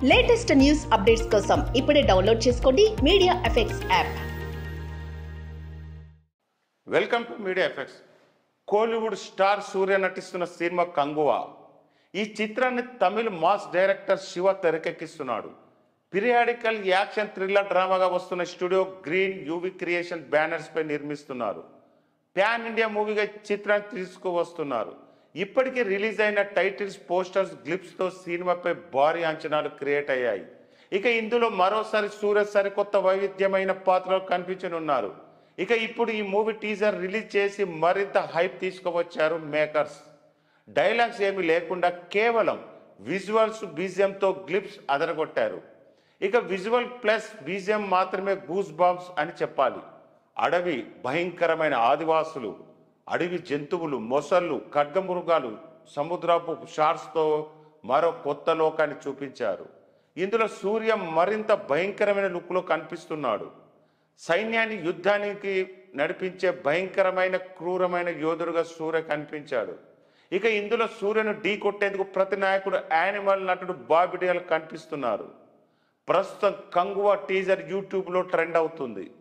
latest news updates కోసం ఇప్పుడే download చేసుకోండి media effects app welcome to media effects Kollywood star Suriya నటిస్తున్న cinema Kanguva ఈ చిత్రాన్ని తమిళ మాస్ డైరెక్టర్ శివ తెరకెక్కిస్తున్నాడు పిరియాడికల్ యాక్షన్ థ్రిల్లర్ డ్రామాగా వస్తున్న studio green UV creation banners పై నిర్మిస్తున్నారు ప్యాన్ ఇండియా మూవీగా ఈ చిత్రాన్ని తీసుకువస్తున్నారు ఇప్పటికే రిలీజ్ అయిన టైటిల్స్ పోస్టర్స్ గ్లిప్స్తో సినిమాపై భారీ అంచనాలు క్రియేట్ అయ్యాయి ఇక ఇందులో మరోసారి సూర్య సరికొత్త వైవిధ్యమైన పాత్రలో కనిపించనున్నారు ఇక ఇప్పుడు ఈ మూవీ టీజర్ రిలీజ్ చేసి మరింత హైప్ తీసుకువచ్చారు మేకర్స్ డైలాగ్స్ ఏమీ లేకుండా కేవలం విజువల్స్ బీజియంతో గ్లిప్స్ అదరగొట్టారు ఇక విజువల్ ప్లస్ బీజియం మాత్రమే గూస్ బాంబ్స్ అని చెప్పాలి అడవి భయంకరమైన ఆదివాసులు అడవి జంతువులు మొసళ్ళు ఖడ్గమృగాలు సముద్రపు షార్ట్స్తో మరో కొత్త లోకాన్ని చూపించారు ఇందులో సూర్య మరింత భయంకరమైన లుక్లో కనిపిస్తున్నాడు సైన్యాన్ని యుద్ధానికి నడిపించే భయంకరమైన క్రూరమైన యోధుడుగా సూర్య కనిపించాడు ఇక ఇందులో సూర్యను ఢీ కొట్టేందుకు ప్రతి నాయకుడు యానిమల్ నటుడు బాబిడియల్ కనిపిస్తున్నారు ప్రస్తుతం కంగువా టీజర్ యూట్యూబ్లో ట్రెండ్ అవుతుంది